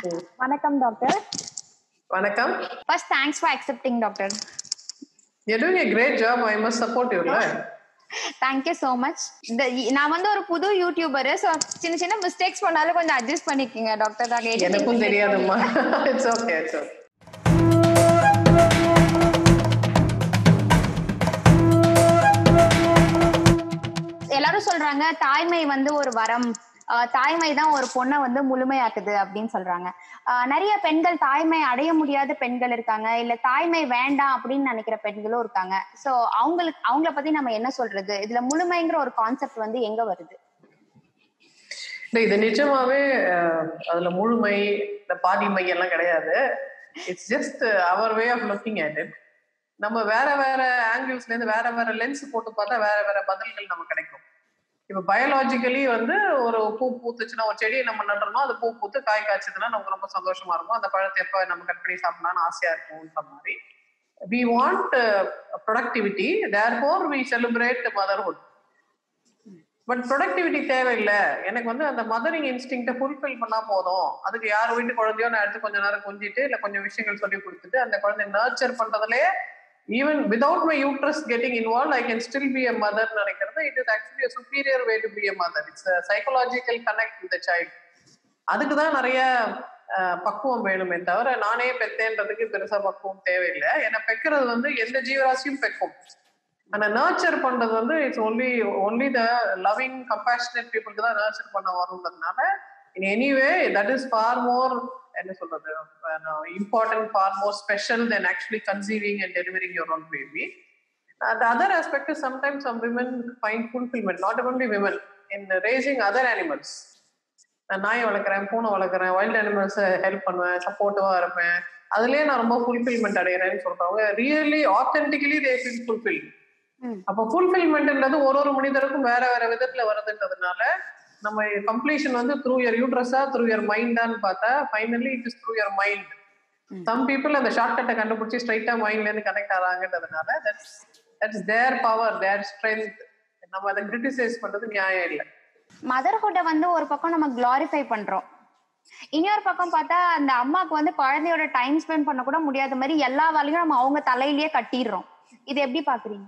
வணக்கம் டாக்டர் வணக்கம் first thanks for accepting doctor you're doing a great job i must support you right thank you so much நான் வந்து ஒரு புது YouTuber so சின்ன சின்ன மிஸ்டேக்ஸ் பண்ணாலும் கொஞ்சம் அட்ஜஸ்ட் பண்ணிக்கோங்க டாக்டர் நாங்கள் எனக்கும் தெரியாதும்மா இட்ஸ் ஓகே இட்ஸ் ஓகே எல்லாரும் சொல்றாங்க தாய்மை வந்து ஒரு வரம் ஆஹ் தாய்மை தான் ஒரு பொண்ணை வந்து முழுமையாக்குது அப்படின்னு சொல்றாங்க ஆஹ் நிறைய பெண்கள் தாய்மை அடைய முடியாத பெண்கள் இருக்காங்க இல்ல தாய்மை வேண்டாம் அப்படின்னு நினைக்கிற பெண்களும் இருக்காங்க சோ அவங்களுக்கு அவங்கள பத்தி நம்ம என்ன சொல்றது இதுல முழுமைங்கிற ஒரு கான்செப்ட் வந்து எங்க வருது இல்ல இது நிஜமாவே அஹ், அதுல முழுமை இந்த பாதிமை எல்லாம் கிடையாது it's just our way of looking at it நம்ம வேற வேற ஆங்கிள்ஸ்ல இருந்து வேற வேற லென்ஸ் போட்டு பார்த்தா வேற வேற பதில்கள் நமக்கு கிடைக்கும் இப்ப பயாலாஜிக்கலி வந்து ஒரு பூ பூத்துச்சுன்னா ஒரு செடியை நம்ம நடுறோம் அது பூ பூத்து காய் காய்ச்சதுன்னா நமக்கு ரொம்ப சந்தோஷமா இருக்கும் அந்த பழத்தை எப்ப நம்ம கட் பண்ணி சாப்பிடலாம்னு ஆசையா இருக்கும்ன்ற மாதிரி we want productivity therefore we celebrate motherhood but productivity தேவையில்லை எனக்கு வந்து அந்த மதரிங் இன்ஸ்டிங்ட ஃபுல்ஃபில் பண்ணா போதும் அதுக்கு யார் வீட்டு குழந்தையோ நான் எடுத்து கொஞ்ச நேரம் கொஞ்சிட்டு இல்ல கொஞ்சம் விஷயங்கள் சொல்லி கொடுத்துட்டு அந்த குழந்தைய நர்ச்சர் பண்றதுலயே even without my uterus getting involve I can still be a mother நினைக்கிறது it is actually superior way to be a mother it's psychological connect with child அதுக்கு தான் நிறைய அஹ், பக்குவம் வேணுமே தவிர நானே பெத்தேன்றதுக்கு பெருசா பக்குவம் தேவையில்லை ஏன்னா பெக்கிறது வந்து எந்த ஜீவராசியும் பெக்கும் ஆனா நர்ச்சர் பண்றது வந்து it's only only the loving compassionate பீப்புளுக்கு தான் நர்ச்சர் பண்ண வரும்ன்றதுனால in anyway that is for more என்ன சொல்றது important for more special then actually conceiving and delivering your own baby the other aspect is sometimes some women find fulfillment not only women in raising other animals நான் நாயை வளர்க்குறேன் பூனை வளர்க்குறேன் wild animals help பண்ணுவேன் சப்போர்ட்டிவா இருப்பேன் அதுலயே நான் ரொம்ப ஃபுல்ஃபில்மெண்ட் அடைகிறேன்னு சொல்றவங்க really authentically they feel fulfil hmm. அப்போ ஃபுல்ஃபில்மெண்ட்ன்றது ஒரு ஒரு மனிதருக்கும் வேற வேற விதத்துல வருதுன்றதுனால நம்ம கம்ப்ளீஷன் வந்து த்ரூ இயர் யூட்ரஸா த்ரூ இயர் மைண்டான்னு பார்த்தா finally it is through your mind hmm. Some people அந்த ஷார்ட் கட்டை கண்டுபிடிச்சி ஸ்ட்ரைட்டா மைண்ட்ல இருந்து கனெக்ட் ஆறாங்கன்றதுனால that's that's their power their strength நம்ம அதை கிரிட்டிசைஸ் பண்றது நியாயம் இல்லை மதர்ஹுட்டை வந்து ஒரு பக்கம் நம்ம குளாரிஃபை பண்றோம் இன்னொரு பக்கம் பார்த்தா அந்த அம்மாக்கு வந்து குழந்தையோட டைம் ஸ்பெண்ட் பண்ண கூட முடியாத மாதிரி எல்லா வேலையும் நம்ம அவங்க தலையிலேயே கட்டிடுறோம் இது எப்படி பாக்குறீங்க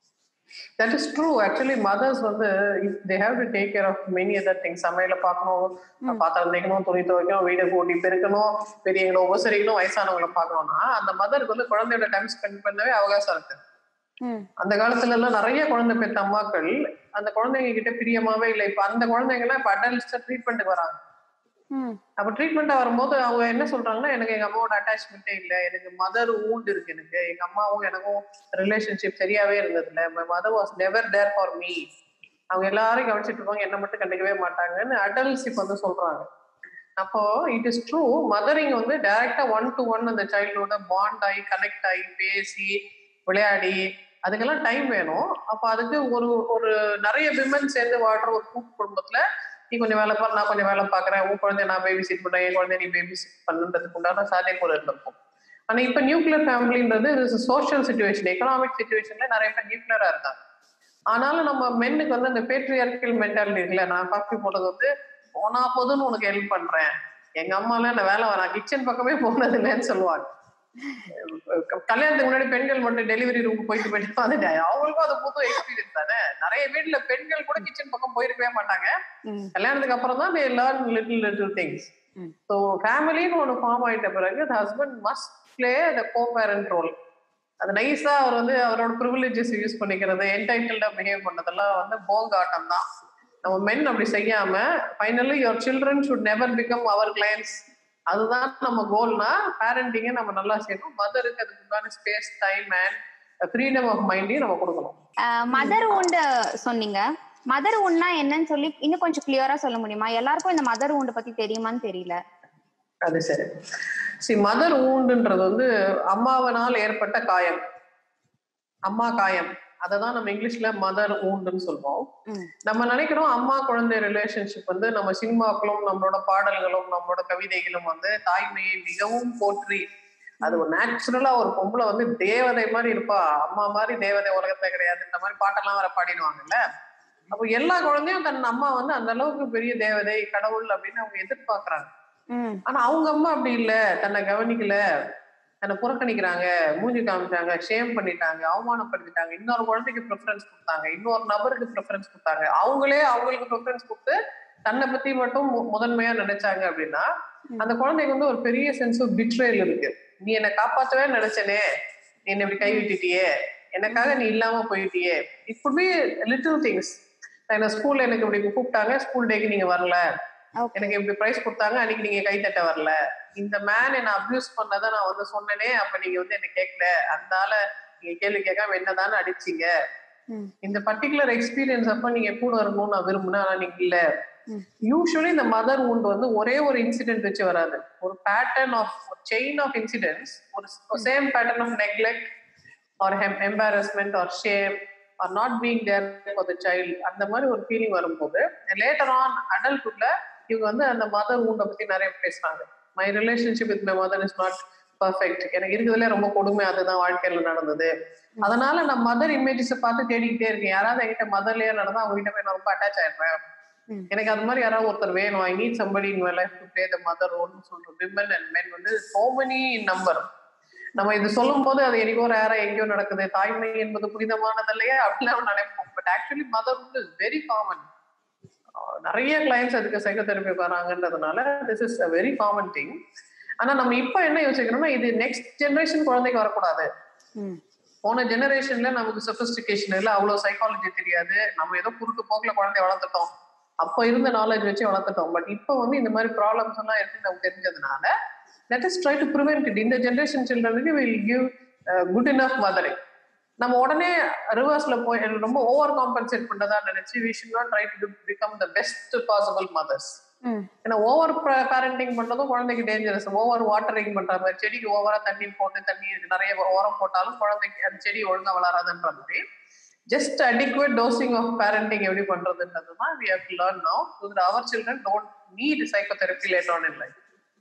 that is true actually mothers வந்து they have to take care of many other things சமையல பார்க்கணும் பாத்திரம் தேய்க்கணும் துணி துவைக்கணும் வீடு கூட்டி பெருக்கணும் பெரியவங்களை உபசரிக்கணும் வயசானவங்களை பார்க்கணும்னா அந்த மதருக்கு வந்து குழந்தையோட டைம் ஸ்பெண்ட் பண்ணவே அவகாசம் இருக்கு ம் அந்த காலத்துல எல்லாம் நிறைய குழந்தை பெற்ற அம்மாக்கள் அந்த குழந்தைங்க கிட்ட பிரியமாவே இல்லை இப்ப அந்த குழந்தைங்க எல்லாம் இப்ப அடல்ட்ஸ் ட்ரீட்மெண்ட்டுக்கு வராங்க ம் அப்ப ட்ரீட்மெண்ட் வரும்போது அவங்க என்ன சொல்றாங்கன்னா எனக்கு எங்க அம்மாவோட அட்டாச்மெண்ட்டே இல்லை எனக்கு மதர் ஊண்ட் இருக்கு எனக்கு எங்க அம்மாவும் எனக்கும் ரிலேஷன்ஷிப் சரியாவே இருந்தது இல்லை my mother was never there for me அவங்க எல்லாரையும் கவனிச்சிட்டு இருப்பாங்க என்ன மட்டும் கண்டுக்கவே மாட்டாங்கன்னு அடல்ட்ஸ் இப்ப வந்து சொல்றாங்க அப்போ இட் இஸ் ட்ரூ மதரிங் வந்து டைரக்டா ஒன் டு ஒன் அந்த சைல்டோட பாண்ட் ஆகி கனெக்ட் ஆகி பேசி விளையாடி அதுக்கெல்லாம் டைம் வேணும் அப்ப அதுக்கு ஒரு ஒரு நிறைய விமன் சேர்ந்து வாழ்ற ஒரு கூட்டு குடும்பத்துல நீ கொஞ்சம் வேலை பாரு நான் கொஞ்சம் வேலை பாக்குறேன் உன் குழந்தைய நான் பேபி சிட் பண்றேன் என் குழந்தைய நீ பேபி சிட் பண்ணுன்றதுக்கு உண்டான சாத்தியக்கூறு இருந்திருக்கும் ஆனா இப்ப நியூக்ளியர் ஃபேமிலின்றது சோஷியல் சுச்சுவேஷன் எக்கனாமிக் சுச்சுவேஷன்ல நிறைய பேர் நியூக்ளியரா இருக்காங்க ஆனாலும் நம்ம மென்னுக்கு வந்து அந்த பேட்ரியார்கல் மென்டாலிட்டி இருக்குல்ல நான் காஃபி போட்டது வந்து போனா போதுன்னு உனக்கு ஹெல்ப் பண்றேன் எங்க அம்மாலாம் என்ன வேலை வரா கிச்சன் பக்கமே போனது இல்லைன்னு சொல்லுவாங்க கல்யாணத்துக்கு முன்னாடி பெண்கள் மட்டும் டெலிவரி ரூம் போயிட்டு போயிட்டு வந்துட்டு அவங்களுக்கும் அது புது எக்ஸ்பீரியன்ஸ் தானே நிறைய வீட்டுல பெண்கள் கூட கிச்சன் பக்கம் போயிருக்கவே மாட்டாங்க ம் கல்யாணத்துக்கு அப்புறம் தான் they learn little little things hmm. So ஃபேமிலின்னு ஒன்று ஃபார்ம் ஆயிட்ட பிறகு husband must play the co parent role அது நைஸா அவர் வந்து அவரோட ப்ரிவிலேஜஸ் யூஸ் பண்ணிக்கிறது என்டைட்டில்டா பிஹேவ் பண்ணதெல்லாம் வந்து போங்காட்டம் தான் நம்ம மென் அப்படி செய்யாம finally your children should never become our clients அதுதான் நம்ம கோல்னா பேரண்டிங்கை நம்ம நல்லா செய்யணும் மதருக்கு அதுக்கு உண்டான space time and freedom of மைண்டையும் நம்ம கொடுக்கணும் மதர் உண்டு சொன்னீங்க மதர் உண்ட்னா என்னன்னு சொல்லி இன்னும் கொஞ்சம் கிளியரா சொல்ல முடியுமா எல்லாருக்கும் இந்த மதர் உண்டு பத்தி தெரியுமான்னு தெரியல அது சரி சி மதர் ஊண்டுன்றது வந்து அம்மாவனால் ஏற்பட்ட காயம் அம்மா காயம் அதை தான் நம்ம இங்கிலீஷ்ல மதர் ஊண்டுன்னு சொல்றோம் ம். நம்ம நினைக்கிறோம் அம்மா குழந்தை ரிலேஷன்ஷிப் வந்து நம்ம சினிமாக்களும் நம்மளோட பாடல்களும் நம்மளோட கவிதைகளும் வந்து தாய்மையை மிகவும் போற்றி அது ஒரு நேச்சுரலா ஒரு பொம்பளை வந்து தேவதை மாதிரி இருப்பா அம்மா மாதிரி தேவதை உலகத்துல கிடையாது இந்த மாதிரி பாட்டெல்லாம் வர பாடிடுவாங்கல்ல அப்போ எல்லா குழந்தையும் தன் அம்மா வந்து அந்த அளவுக்கு பெரிய தேவதை கடவுள் அப்படின்னு அவங்க எதிர்பார்க்கறாங்க ம் ஆனா அவங்க அம்மா அப்படி இல்ல தன்னை கவனிக்கல தன்னை புறக்கணிக்கிறாங்க மூஞ்சி காமிச்சாங்க ஷேம் பண்ணிட்டாங்க அவமானப்படுத்திட்டாங்க இன்னொரு குழந்தைக்கு ப்ரிஃபரன்ஸ் கொடுத்தாங்க இன்னொரு நபருக்கு ப்ரிஃபரன்ஸ் கொடுத்தாங்க அவங்களே அவங்களுக்கு ப்ரிஃபரன்ஸ் கொடுத்து தன்னை பத்தி மட்டும் மு- முதன்மையா நினைச்சாங்க அப்படின்னா அந்த குழந்தைக்கு வந்து ஒரு பெரிய சென்ஸ் ஆஃப் பிட்ரேல் இருக்கு நீ என்னை காப்பாத்தவே நினைச்சனே நீ என்னை இப்படி கை விட்டுட்டியே எனக்காக நீ இல்லாம போயிட்டியே இப்படி லிட்டில் திங்ஸ் என்ன ஸ்கூல்ல எனக்கு இப்படி கூப்பிட்டாங்க ஸ்கூல் டேக்கு நீங்க வரல ஓகே எனக்கு இப்படி பிரைஸ் கொடுத்தாங்க அன்னைக்கு நீங்க கை தட்ட வரல இந்த மேன் என்ன அபியூஸ் பண்ணதை நான் வந்து சொன்னனே அப்ப நீங்க வந்து என்ன கேட்கல அதனால நீங்க கேள்வி கேட்காம என்னதானே அடிச்சீங்க ம் இந்த பர்டிகுலர் எக்ஸ்பீரியன்ஸ் அப்ப நீங்க கூட இருக்கணும்னு நான் விரும்பினேன் ஆனா நீங்க இல்ல ம். யூஸ்வலி இந்த மதர் wound வந்து ஒரே ஒரு இன்சிடென்ட் வச்சு வராது ஒரு pattern of chain of incidents ஒரு same pattern of neglect or embarrassment or shame or not being there for the child அந்த மாதிரி ஒரு ஃபீலிங் வரும்போது லேட்டர் ஆன் அடல்ட்ஹுட்ல இவங்க வந்து அந்த மதர் ஊண்டை பத்தி நிறைய பேசுறாங்க my relationship with my mother is not perfect எனக்கு இருக்கிறதுல ரொம்ப கொடுமை அதுதான் வாழ்க்கையில நடந்தது அதனால நான் மதர் இமேஜஸை பார்த்து தேடிக்கிட்டே இருக்கேன் யாராவது என்கிட்ட மதர்லயே நடந்தா அவங்க கிட்ட போய் நான் ரொம்ப அட்டாச் ஆயிடுறேன் ம். எனக்கு அது மாதிரி யாராவது ஒருத்தர் வேணும் I need somebody in my life to play the mother ரோல்னு சொல்ற விமன் அண்ட் மென் வந்து சோ மெனி நம்பர் நம்ம இது சொல்லும் போது அது எனக்கோ ரேரா எங்கேயோ நடக்குது தாய்மை என்பது புனிதமானது இல்லையா அப்படிலாம் நினைப்போம் பட் ஆக்சுவலி மதர் வந்து வெரி காமன் நிறைய கிளைண்ட்ஸ் அதுக்கு சைக்கோதெரபி வராங்கன்றதுனால this is a very common thing ஆனா நம்ம இப்ப என்ன யோசிக்கணும்னா இது நெக்ஸ்ட் ஜெனரேஷன் குழந்தைக்கு வரக்கூடாது ம் போன ஜெனரேஷன்ல நமக்கு சொபிஸ்டிகேஷன் இல்ல அவ்வளவு சைக்காலஜி தெரியாது நம்ம ஏதோ குறுக்கு போக்குல குழந்தைய வளர்த்துட்டோம் அப்ப இருந்த நாலேஜ் வச்சு வளர்த்துட்டோம் பட் இப்போ வந்து இந்த மாதிரி ப்ராப்ளம்ஸ் எல்லாம் இருக்கு நமக்கு தெரிஞ்சதுனால let is try to prevent it இந்த ஜென்ரேஷன் சில்ட்ரனுக்கு will give good enough mothering நம்ம உடனே ரிவர்ஸ்ல போய் ரொம்ப ஓவர் காம்பன்சேட் பண்றதா நினைச்சு we should not try to become the best possible mothers hmm ஏன்னா ஓவர் பேரண்டிங் பண்றதும் குழந்தைக்கு டேஞ்சரஸ் ஓவர் வாட்டரிங் பண்ற மாதிரி செடிக்கு ஓவரா தண்ணி போட்டு தண்ணி நிறைய உரம் போட்டாலும் குழந்தைக்கு அந்த செடி ஒழுங்கா வளராதுன்ற மாதிரி just adequate dosing of parenting எப்படி பண்றதுன்றது தான் we have to learn now so that our children don't need psychotherapy late on in life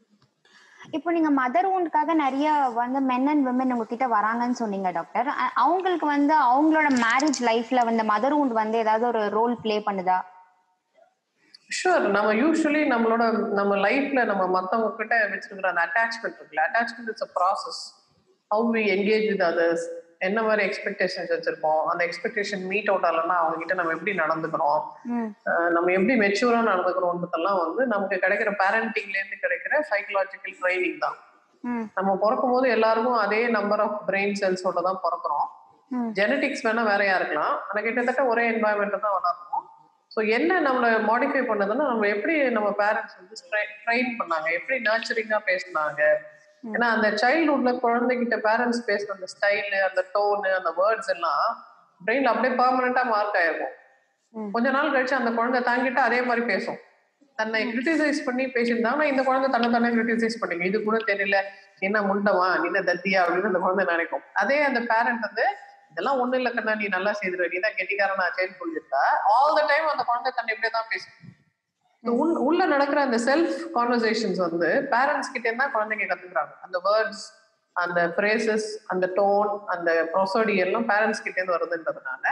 இப்போ நீங்க மதர் ஊண்டுக்காக நிறைய வந்து மென் அண்ட் விமன் உங்ககிட்ட வராங்கன்னு சொன்னீங்க டாக்டர் அ- அவங்களுக்கு வந்து அவங்களோட மேரேஜ் லைஃப்ல வந்து மதர் ஊண்ட் வந்து ஏதாவது ஒரு ரோல் ப்ளே பண்ணுதா ஷூர் நம்ம யூஸ்வலி நம்மளோட நம்ம லைஃப்ல நம்ம மத்தவங்க கிட்ட வச்சிருக்கிற அந்த அட்டாச்மெண்ட் இருக்குல்ல attachment it's a process how we engage with others என்ன மாதிரி எக்ஸ்பெக்டேஷன்ஸ் வச்சிருக்கோம் அந்த எக்ஸ்பெக்டேஷன் மீட் அவுட் ஆகலன்னா அவங்க கிட்ட நம்ம எப்படி நடந்துக்கிறோம் ம் அஹ் நம்ம எப்படி மெச்சூரா நடந்துக்கிறோன்றதெல்லாம் வந்து நமக்கு கிடைக்கிற பேரண்டிங்ல இருந்து கிடைக்கிற சைக்கலாஜிக்கல் ட்ரைனிங் தான் ம் நம்ம பிறக்கும் போது எல்லாருக்கும் அதே நம்பர் ஆஃப் பிரெயின் செல்ஸோட தான் பிறக்கிறோம் ம் ஜெனடிக்ஸ் வேணா வேறையா இருக்கலாம் ஆனா கிட்டத்தட்ட ஒரே என்வாயன்மெண்ட் தான் வளரணும் ஸோ என்ன நம்மளை மாடிஃபை பண்ணதுன்னா நம்ம எப்படி நம்ம பேரண்ட்ஸ் வந்து ட்ரெயின் பண்ணாங்க எப்படி நர்ச்சரிங்கா பேசினாங்க ஏன்னா அந்த சைல்ட்ஹுட்ல குழந்தைகிட்ட பேரண்ட்ஸ் பேசுற அந்த ஸ்டைலு அந்த டோனு அந்த வேர்ட்ஸ் எல்லாம் பிரெயின்ல அப்படியே பர்மனண்டா மார்க் ஆயிருக்கும் ம். கொஞ்ச நாள் கழிச்சு அந்த குழந்தை தாங்கிட்டு அதே மாதிரி பேசும் தன்னை கிரிட்டிசைஸ் பண்ணி பேசியிருந்தாங்கன்னா இந்த குழந்தை தன்னை தானே கிரிட்டிசைஸ் பண்ணிங்க இது கூட தெரியல என்ன முண்டவா நீ என்ன தத்தியா அப்படின்னு அந்த குழந்தை நினைக்கும் அதே அந்த பேரண்ட் வந்து இதெல்லாம் ஒண்ணு இல்ல கண்ணா நீ நல்லா செய்திருவ நீ தான் கெட்டிக்காரன் ஆச்சேன்னு சொல்லியிருந்தா ஆல் த டைம் அந்த குழந்தை தன்னை இப்படியே தான் பேசும் So, உள்- உள்ள நடக்கிற அந்த செல்ஃப் கான்வர்சேஷன்ஸ் வந்து பேரண்ட்ஸ் கிட்ட இருந்தா குழந்தைங்க கத்துக்கிறாங்க அந்த வேர்ட்ஸ் அந்த ஃப்ரேசஸ் அந்த டோன் அந்த ப்ரொசோடி எல்லாம் பேரண்ட்ஸ் கிட்ட இருந்து வருதுன்றதுனால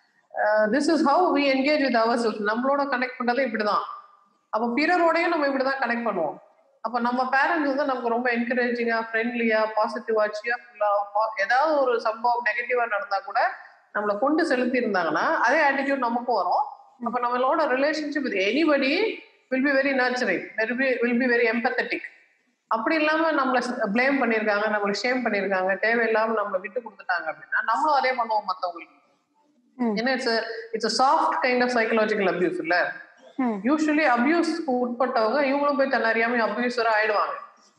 this is how we engage with our self நம்மளோட கனெக்ட் பண்றது இப்படிதான் அப்போ பிறரோடையும் நம்ம இப்படிதான் கனெக்ட் பண்ணுவோம் அப்போ நம்ம பேரண்ட்ஸ் வந்து நமக்கு ரொம்ப என்கரேஜிங்கா ஃப்ரெண்ட்லியா பாசிட்டிவா சியர்ஃபுல்லா ஏதாவது ஒரு சம்பவம் நெகட்டிவா நடந்தா கூட நம்மளை கொண்டு செலுத்தி இருந்தாங்கன்னா அதே ஆட்டிடியூட் நமக்கும் வரும் அப்ப நம்மளோட relationship with anybody will be very nurturing will be very empathetic அப்படி இல்லாம நம்மள ப்ளேம் பண்ணியிருக்காங்க நம்மள ஷேம் பண்ணியிருக்காங்க தேவையில்லாம நம்மளை விட்டு கொடுத்துட்டாங்க அப்படின்னா நம்மளும் அதே பண்ணுவோம் மத்தவங்களுக்கு ம். ஏன்னா it's it's soft kind of psychological abuse இல்ல ம் யூஸ்வலி அபியூஸ்க்கு உட்பட்டவங்க இவங்களும் போய் தன்னை அறியாம அபியூசரா ஆயிடுவாங்க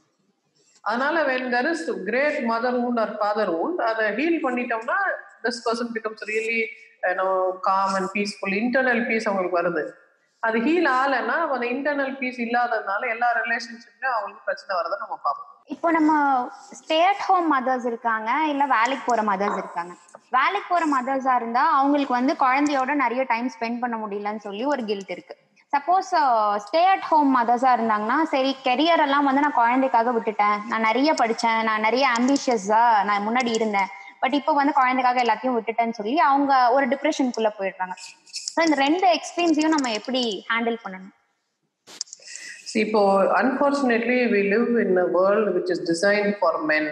அதனால when there is great mother wound or father wound அதை ஹீல் பண்ணிட்டோம்னா this person becomes really calm and peaceful internal peace அவங்களுக்கு வருது அது ஹீல் ஆகலைன்னா அந்த இன்டர்னல் பீஸ் இல்லாததுனால எல்லா ரிலேஷன்ஷிப்லயும் அவங்களுக்கு பிரச்சனை வரதை நம்ம பார்ப்போம் இப்போ நம்ம ஸ்டே அட் ஹோம் மதர்ஸ் இருக்காங்க இல்ல வேலைக்கு போற மதர்ஸ் இருக்காங்க வேலைக்கு போற மதர்ஸா இருந்தா அவங்களுக்கு வந்து குழந்தையோட நிறைய டைம் ஸ்பெண்ட் பண்ண முடியலன்னு சொல்லி ஒரு கில்ட் இருக்கு சப்போஸ் ஸ்டே அட் ஹோம் மதர்ஸா இருந்தாங்கன்னா சரி கெரியர் எல்லாம் வந்து நான் குழந்தைக்காக விட்டுட்டேன் நான் நிறைய படிச்சேன் நான் நிறைய ஆம்பிஷியஸா நான் முன்னாடி இருந்தேன் பட் இப்போ வந்து குழந்தைக்காக எல்லாத்தையும் விட்டுட்டேன்னு சொல்லி அவங்க ஒரு டிப்ரெஷனுக்குள்ள போயிடுறாங்க ஸோ இந்த ரெண்டு எக்ஸ்பீரியன்ஸையும் நம்ம எப்படி ஹேண்டில் பண்ணணும் See, இப்போ unfortunately we live in a world which is design for men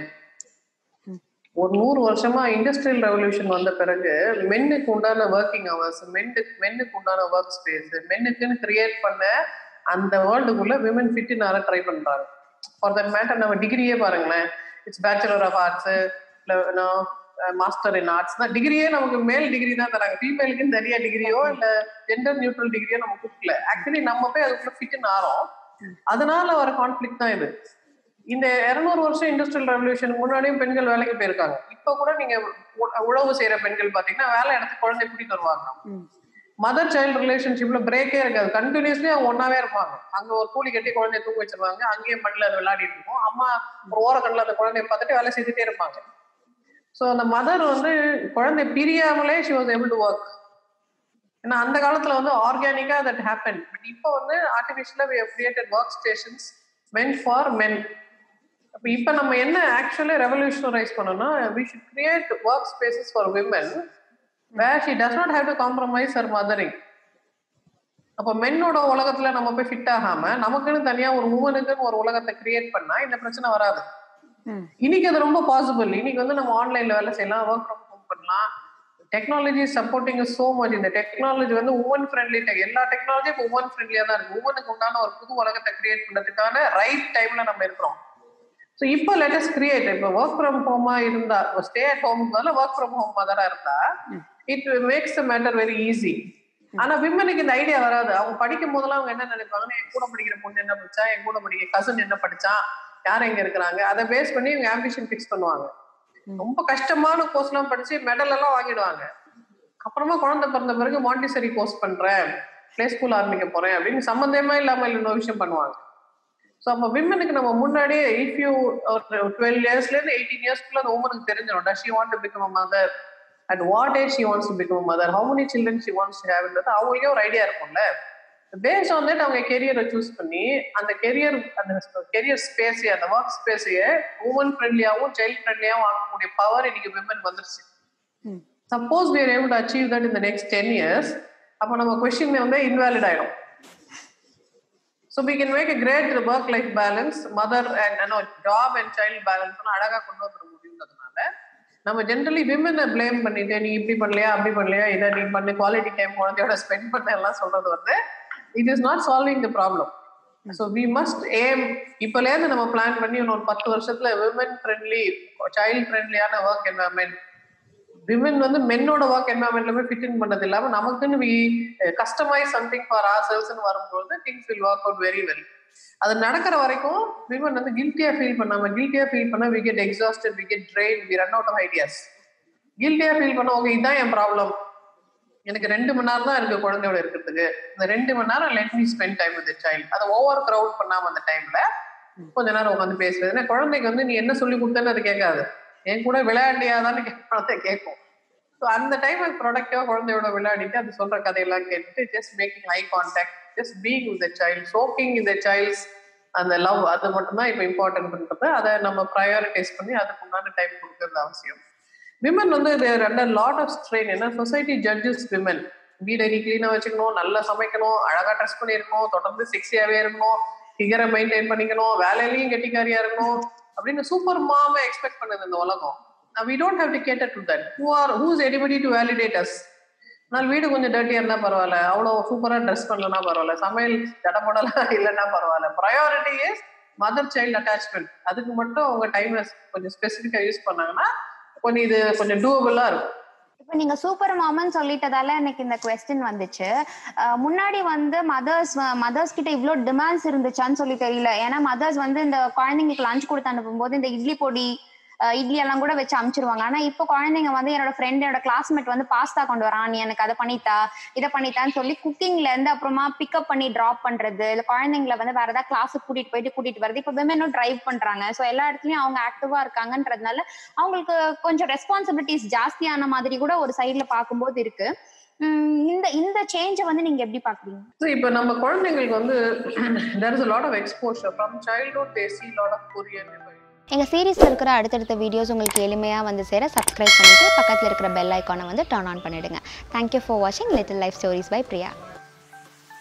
ஒரு நூறு வருஷமா இண்டஸ்ட்ரியல் ரெவல்யூஷன் வந்த பிறகு மென்னுக்கு உண்டான ஒர்க்கிங் ஹவர்ஸ் மென்னுக்கு மென்னுக்கு உண்டான ஒர்க் ஸ்பேஸ் மென்னுக்குன்னு கிரியேட் பண்ண அந்த வேர்ல்டுக்குள்ள விமன் ஃபிட் நேரம் ட்ரை பண்றாங்க ஃபார் தட் மேட்டர் நம்ம டிகிரியே பாருங்களேன் இட்ஸ் பேச்சுலர் ஆஃப் ஆர்ட்ஸ் இல்லை மாஸ்டர் இன் ஆர்ட்ஸ் தான் டிகிரியே நமக்கு மேல் டிகிரி தான் தராங்க ஃபீமேலுக்குன்னு தனியா டிகிரியோ இல்ல ஜெண்டர் நியூட்ரல் டிகிரியோ நம்ம கொடுக்கல ஆக்சுவலி நம்ம போய் அதுக்குள்ள ஃபிட்னு ஆறோம் அதனால வர கான்ஃபிளிக் தான் இது இந்த இருநூறு வருஷம் இண்டஸ்ட்ரியல் ரெவல்யூஷனுக்கு முன்னாடியும் பெண்கள் வேலைக்கு போயிருக்காங்க இப்ப கூட நீங்க உ- உழவு செய்யற பெண்கள் பாத்தீங்கன்னா வேலை இடத்துக்கு குழந்தை கூட்டிட்டு வருவாங்க மதர் சைல்டு ரிலேஷன்ஷிப்ல பிரேக்கே இருக்காது கண்டினியூஸ்லி அவங்க ஒன்னாவே இருப்பாங்க அங்க ஒரு கூலி கட்டி குழந்தைய தூங்க வச்சிருவாங்க அங்கேயே மண்ணில் அது விளையாடிட்டு இருக்கும் அம்மா ஒரு ஓரக்கண்ணில் அந்த குழந்தைய பார்த்துட்டு வேலை செய்துட்டே இருப்பாங்க ஸோ அந்த மதர் வந்து குழந்தை பிரியாமலே she was able to work ஏன்னா அந்த காலத்துல வந்து ஆர்கானிக்கா தட் ஹேப்பன் பட் இப்போ வந்து ஆர்டிஃபிஷியலா we created work stations men for men அப்ப இப்ப நம்ம என்ன ஆக்சுவலி ரெவல்யூஷனரைஸ் பண்ணோம்னா we should create work spaces for women where she does not have to compromise her mothering அப்ப மென்னோட உலகத்துல நம்ம போய் ஃபிட் ஆகாம நமக்குன்னு தனியா ஒரு உமனுக்குன்னு ஒரு உலகத்தை கிரியேட் பண்ணா இந்த பிரச்சனை வராது இன்னைக்கு அது ரொம்ப பாசிபிள் இன்னைக்கு வந்து நம்ம ஆன்லைன்ல வேலை செய்யலாம் ஒர்க் ஃப்ரம் ஹோம் பண்ணலாம் டெக்னாலஜி சப்போர்ட்டிங் சோ மச் இந்த டெக்னாலஜி வந்து உமன் ஃப்ரெண்ட்லி எல்லா டெக்னாலஜியும் இப்போ உமன் ஃப்ரெண்ட்லியா தான் இருக்கு உமனுக்கு உண்டான ஒரு புது உலகத்தை கிரியேட் பண்றதுக்கான ரைட் டைம்ல நம்ம இருக்கிறோம் ஸோ இப்போ லெட்டஸ் கிரியேட் இப்போ ஒர்க் ஃப்ரம் ஹோமா இருந்தா ஸ்டே அட் ஹோம் பதில் ஒர்க் ஃப்ரம் ஹோம் மதரா இருந்தா it makes the matter very easy ஆனா விமனுக்கு இந்த ஐடியா வராது அவங்க படிக்கும் போதெல்லாம் அவங்க என்ன நினைப்பாங்கன்னா என் கூட படிக்கிற பொண்ணு என்ன படிச்சா என் கூட படிக்கிற கசன் என்ன படிச்சான் யார் எங்க இருக்கிறாங்க அதை பேஸ் பண்ணி இவங்க ஆம்பிஷன் ஃபிக்ஸ் பண்ணுவாங்க ரொம்ப கஷ்டமான கோர்ஸ் எல்லாம் படிச்சு மெடல் எல்லாம் வாங்கிடுவாங்க அப்புறமா குழந்தை பிறந்த பிறகு மாண்டிசரி கோர்ஸ் பண்றேன் பிளே ஸ்கூல் ஆரம்பிக்க போறேன் அப்படின்னு சம்மந்தமே இல்லாம இன்னொரு விஷயம் பண்ணுவாங்க ஸோ அப்போ விமனுக்கு நம்ம முன்னாடியே இஃப் யூ டுவெல் இயர்ஸ்ல இருந்து எயிட்டீன் இயர்ஸ்க்குள்ள அந்த உமனுக்கு தெரிஞ்சிடும் does she want to become a mother at what age she wants to become mother how many children she wants to ஹேவ்ன்றது அவங்களுக்கே ஒரு ஐடியா இருக்கும்ல பேஸ்ட் ஆன் தட் அவங்க கெரியரை சூஸ் பண்ணி அந்த கெரியர் அந்த கெரியர் ஸ்பேஸையே அந்த ஒர்க் ஸ்பேஸையே உமன் ஃப்ரெண்ட்லியாகவும் சைல்ட் ஃப்ரெண்ட்லியாகவும் ஆக்கக்கூடிய பவர் இன்னைக்கு விமன் வந்துருச்சு suppose we are able to achieve that in the next ten years அப்போ நம்ம கொஸ்டின் வந்து இன்வாலிட் ஆயிடும் so we can make a great work life balance mother and job and child balance அழகா கொண்டு வந்துட முடியுன்றதுனால நம்ம ஜென்ரலி விமனை ப்ளேம் பண்ணிட்டு நீ இப்படி பண்ணலையா அப்படி பண்ணலையா இதை நீ பண்ணு குவாலிட்டி டைம் குழந்தையோட ஸ்பெண்ட் பண்ண எல்லாம் சொல்றது வந்து it is not solving the problem so we must aim இப்போலேருந்து நம்ம பிளான் பண்ணி இன்னொரு பத்து வருஷத்துல விமன் ஃப்ரெண்ட்லி சைல்ட் ஃப்ரெண்ட்லியான ஒர்க் என்வரன்மெண்ட் விமன் வந்து மென்னோட ஒர்க் என்வரன்மெண்ட்ல போய் ஃபிட் இன் பண்ணது இல்லாம நமக்குன்னு we customize something for our செல்ஸ்னு வரும்போது things will work out very well அது நடக்கிற வரைக்கும் விமன் வந்து கில்ட்டியா ஃபீல் பண்ணாம கில்ட்டியா ஃபீல் பண்ணா we get exhausted we get drained we run out of ideas கில்ட்டியா ஃபீல் பண்ண ஓகே இதான் என் ப்ராப்ளம் எனக்கு ரெண்டு மணி நேரம் தான் இருக்கு குழந்தையோட இருக்கிறதுக்கு இந்த ரெண்டு மணி நேரம் let me spend time with child அதை ஓவர் க்ரௌட் பண்ணாம அந்த டைம்ல கொஞ்ச நேரம் உட்காந்து பேசுறது ஏன்னா குழந்தைக்கு வந்து நீ என்ன சொல்லி கொடுத்தேன்னு அது கேட்காது என் கூட விளையாண்டியாதான்னு குழந்தை கேட்கும் ஸோ அந்த டைம் ப்ரொடக்டிவா குழந்தையோட விளையாடிட்டு அது சொல்ற கதையெல்லாம் கேட்டுட்டு just making eye contact just being with child soaking இந்த சைல்ட்ஸ் அந்த லவ் அது மட்டும்தான் இப்போ இம்பார்ட்டன்ட் பண்றது அதை நம்ம ப்ரையாரிட்டைஸ் பண்ணி அதுக்கு உண்டான டைம் கொடுக்கறது அவசியம் விமன் வந்து அண்டர் லாட் ஆஃப் ஸ்ட்ரெயின் ஏன்னா சொசைட்டி ஜட்ஜஸ் விமன் வீடை நீ கிளீனா வச்சுக்கணும் நல்லா சமைக்கணும் அழகா ட்ரெஸ் பண்ணிருக்கணும் தொடர்ந்து செக்ஸியாவே இருக்கணும் ஃபிகரை மெயின்டைன் பண்ணிக்கணும் வேலையிலயும் கெட்டிக்காரியா இருக்கணும் அப்படின்னு சூப்பர் மாம எக்ஸ்பெக்ட் பண்ணுது இந்த உலகம் we don't have to cater to that who are who's anybody to validate us நான் வீடு கொஞ்சம் டர்ட்டியா இருந்தா பரவாயில்ல அவ்வளோ சூப்பரா ட்ரெஸ் பண்ணலன்னா பரவாயில்ல சமையல் தடப்படலாம் இல்லைன்னா பரவாயில்ல priority is mother child attachment அதுக்கு மட்டும் அவங்க டைம் கொஞ்சம் ஸ்பெசிஃபிக்கா யூஸ் பண்ணாங்கன்னா கொஞ்சம் இது கொஞ்சம் டூவபிளா இருக்கும் இப்ப நீங்க சூப்பர் மாமன் சொல்லிட்டதால எனக்கு இந்த கொஸ்டின் வந்துச்சு அஹ் முன்னாடி வந்து மதர்ஸ் மதர்ஸ் கிட்ட இவ்ளோ டிமாண்ட்ஸ் இருந்துச்சான்னு சொல்லி தெரியல ஏன்னா மதர்ஸ் வந்து இந்த குழந்தைங்களுக்கு லஞ்ச் கொடுத்து அனுப்பும்போது இந்த இட்லி பொடி அஹ் இட்லி எல்லாம் கூட வச்சு அனுப்பிச்சிருவாங்க ஆனா இப்போ குழந்தைங்க வந்து என்னோட ஃப்ரெண்ட் என்னோட கிளாஸ்மேட் வந்து பாஸ்தா கொண்டு வரான் நீ எனக்கு அதை பண்ணித்தா இதை பண்ணித்தான்னு சொல்லி குக்கிங்ல இருந்து அப்புறமா பிக்கப் பண்ணி டிராப் பண்றது இல்ல குழந்தைங்களை வந்து வேற ஏதாவது கிளாஸுக்கு கூட்டிட்டு போயிட்டு கூட்டிட்டு வரது இப்போ விமனும் டிரைவ் பண்றாங்க ஸோ எல்லா இடத்துலயும் அவங்க ஆக்டிவா இருக்காங்கன்றதுனால அவங்களுக்கு கொஞ்சம் ரெஸ்பான்சிபிலிட்டிஸ் ஜாஸ்தியான மாதிரி கூட ஒரு சைட்ல பார்க்கும்போது இருக்கு உம் இந்த இந்த சேஞ்சை வந்து நீங்க எப்படி பாக்குறீங்க So, இப்ப நம்ம குழந்தைங்களுக்கு வந்து there is a lot of exposure from childhood they see lot of Korean எங்கள் சீரீஸில் இருக்கிற அடுத்தடுத்த வீடியோஸ் உங்களுக்கு எளிமையாக வந்து சேர சப்ஸ்கிரைப் பண்ணிவிட்டு பக்கத்தில் இருக்கிற பெல் ஐக்கானை வந்து டர்ன் ஆன் பண்ணிவிடுங்க தேங்க்யூ ஃபார் வாட்சிங் little life stories by Priya